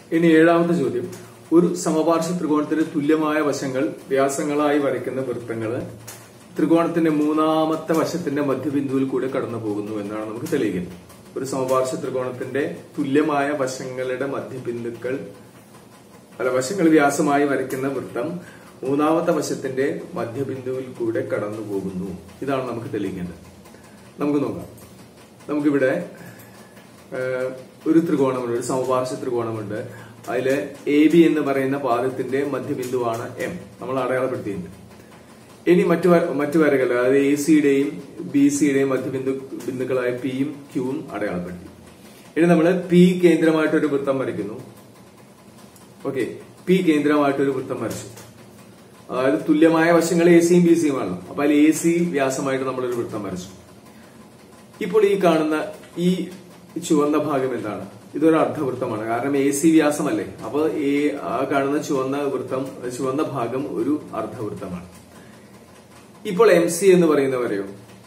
ഇനി ഏഴാമത്തെ ചോദ്യം ഒരു സമപാർശ്വ ത്രികോണത്തിന് തുല്യമായ വശങ്ങൾ വ്യാസങ്ങളായി വരയ്ക്കുന്ന വൃത്തങ്ങള് ത്രികോണത്തിന്റെ മൂന്നാമത്തെ വശത്തിന്റെ മധ്യബിന്ദുവിൽ കൂടെ കടന്നു പോകുന്നു എന്നാണ് നമുക്ക് തെളിയിക്കുന്നത് ഒരു സമപാർശ്വ ത്രികോണത്തിന്റെ തുല്യമായ വശങ്ങളുടെ മധ്യബിന്ദുക്കൾ അല്ല വശങ്ങൾ വ്യാസമായി വരയ്ക്കുന്ന വൃത്തം മൂന്നാമത്തെ വശത്തിന്റെ മധ്യബിന്ദുവിൽ കൂടെ കടന്നു പോകുന്നു ഇതാണ് നമുക്ക് തെളിയിക്കേണ്ടത് നമുക്ക് നോക്കാം നമുക്കിവിടെ ഏഹ്, ഒരു ത്രികോണമുണ്ട് ഒരു സമപാർശ്വ ത്രികോണമുണ്ട് അതില് എ ബി എന്ന് പറയുന്ന പാദത്തിന്റെ മധ്യബിന്ദുവാണ് എം നമ്മൾ അടയാളപ്പെടുത്തിയിട്ടുണ്ട് ഇനി മറ്റു വ- മറ്റു വരകൾ അതായത് എ സിയുടെയും ബി സിയുടെയും മധ്യബിന്ദു ബിന്ദുക്കളായ പിയും ക്യൂവും അടയാളപ്പെടുത്തി ഇനി നമ്മൾ പി കേന്ദ്രമായിട്ടൊരു വൃത്തം വരയ്ക്കുന്നു ഓക്കെ പി കേന്ദ്രമായിട്ടൊരു വൃത്തം വരച്ചു അതായത് തുല്യമായ വശങ്ങൾ എ സിയും ബി സിയും ആണ് അപ്പൊ അതിൽ എ സി വ്യാസമായിട്ട് നമ്മളൊരു വൃത്തം വരച്ചു ഇപ്പോൾ ഈ കാണുന്ന ഈ ചുവന്ന ഭാഗം എന്താണ് ഇതൊരു അർദ്ധവൃത്തമാണ് കാരണം എ സി വ്യാസമല്ലേ അപ്പൊ ഈ ആ കാണുന്ന ചുവന്ന വൃത്തം ചുവന്ന ഭാഗം ഒരു അർദ്ധവൃത്തമാണ് ഇപ്പോൾ എം സി എന്ന് പറയുന്ന വരയോ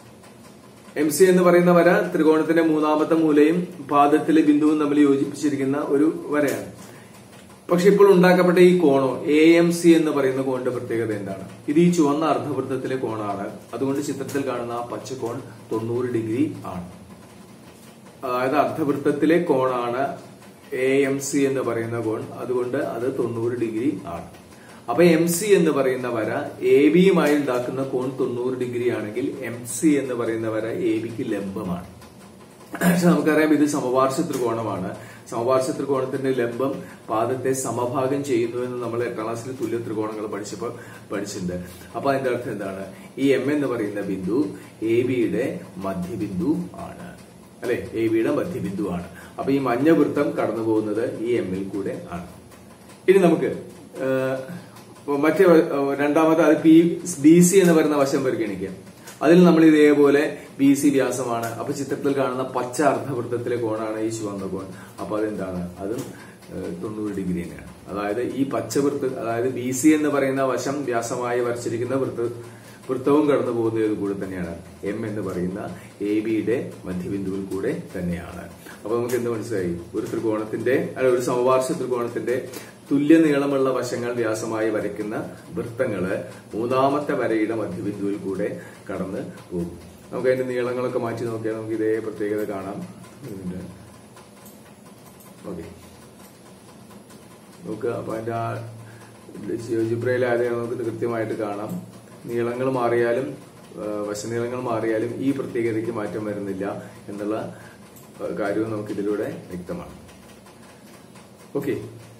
എം സി എന്ന് പറയുന്ന വര ത്രികോണത്തിന്റെ മൂന്നാമത്തെ മൂലയും പാദത്തിലെ ബിന്ദുവും തമ്മിൽ യോജിപ്പിച്ചിരിക്കുന്ന ഒരു വരയാണ് പക്ഷെ ഇപ്പോൾ ഉണ്ടാക്കപ്പെട്ട ഈ കോണോ എ എം സി എന്ന് പറയുന്ന കോണിന്റെ പ്രത്യേകത എന്താണ് ഇത് ഈ ചുവന്ന അർദ്ധവൃത്തത്തിലെ കോണാണ് അതുകൊണ്ട് ചിത്രത്തിൽ കാണുന്ന ആ പച്ചക്കോൺ തൊണ്ണൂറ് ഡിഗ്രി ആണ് അതായത് അർദ്ധവൃത്തത്തിലെ കോണാണ് എ എം സി എന്ന് പറയുന്ന കോൺ അതുകൊണ്ട് അത് തൊണ്ണൂറ് ഡിഗ്രി ആണ് അപ്പൊ എം സി എന്ന് പറയുന്ന വര എ ബിയുമായി ഉണ്ടാക്കുന്ന കോൺ തൊണ്ണൂറ് ഡിഗ്രി ആണെങ്കിൽ എം സി എന്ന് പറയുന്ന വര എ ബിക്ക് ലംബമാണ് പക്ഷെ നമുക്കറിയാം ഇത് സമപാർശ്വ ത്രികോണമാണ് സമപാർശ്വ ത്രികോണത്തിന്റെ ലംബം പാദത്തെ സമഭാഗം ചെയ്യുന്നു എന്ന് നമ്മൾ എട്ടാം ക്ലാസ്സിൽ തുല്യ ത്രികോണങ്ങൾ പഠിച്ചപ്പോൾ പഠിച്ചിട്ടുണ്ട് അപ്പൊ അതിന്റെ അർത്ഥം എന്താണ് ഈ എം എന്ന് പറയുന്ന ബിന്ദു എ ബിയുടെ മധ്യബിന്ദു ആണ് അല്ലെ എ ബിയുടെ മധ്യബിന്ദു ആണ് അപ്പൊ ഈ മഞ്ഞ വൃത്തം കടന്നു പോകുന്നത് ഈ എമ്മിൽ കൂടെ ആണ് ഇനി നമുക്ക് ഏഹ്, മറ്റേ വ- രണ്ടാമത്തെ അത് പി ബി സി എന്ന് പറയുന്ന വശം പരിഗണിക്കാം അതിൽ നമ്മൾ ഇതേപോലെ ബി സി വ്യാസമാണ് അപ്പൊ ചിത്രത്തിൽ കാണുന്ന പച്ച അർദ്ധവൃത്തത്തിലെ കോണാണ് ഈ ചുവന്ന കോൺ അപ്പൊ അതെന്താണ് അതും ഏഹ്, തൊണ്ണൂറ് ഡിഗ്രി തന്നെയാണ് അതായത് ഈ പച്ചവൃത്ത അതായത് ബി സി എന്ന് പറയുന്ന വശം വ്യാസമായി വരച്ചിരിക്കുന്ന വൃത്ത വൃത്തവും കടന്നു പോകുന്നത് കൂടെ തന്നെയാണ് എം എന്ന് പറയുന്ന എ ബിയുടെ മധ്യബിന്ദുവിൽ കൂടെ തന്നെയാണ് അപ്പൊ നമുക്ക് എന്ത് മനസ്സിലായി ഒരു ത്രികോണത്തിന്റെ അല്ല ഒരു സമപാർശ്വ ത്രികോണത്തിന്റെ തുല്യ നീളമുള്ള വശങ്ങൾ വ്യാസമായി വരയ്ക്കുന്ന വൃത്തങ്ങള് മൂന്നാമത്തെ വരയുടെ മധ്യബിന്ദുവിൽ കൂടെ കടന്ന് പോകും നമുക്ക് അതിന്റെ നീളങ്ങളൊക്കെ മാറ്റി നോക്കിയാൽ നമുക്ക് ഇതേ പ്രത്യേകത കാണാം ഓക്കെ നോക്കുക അപ്പൊ അതിന്റെ ആ ജിബ്രയിലാതെ നമുക്ക് ഇത് കൃത്യമായിട്ട് കാണാം നീളങ്ങൾ മാറിയാലും ആ, വശനീളങ്ങൾ മാറിയാലും ഈ പ്രത്യേകതയ്ക്ക് മാറ്റം വരുന്നില്ല എന്നുള്ള ആ, കാര്യവും നമുക്ക് ഇതിലൂടെ വ്യക്തമാണ് ഓക്കെ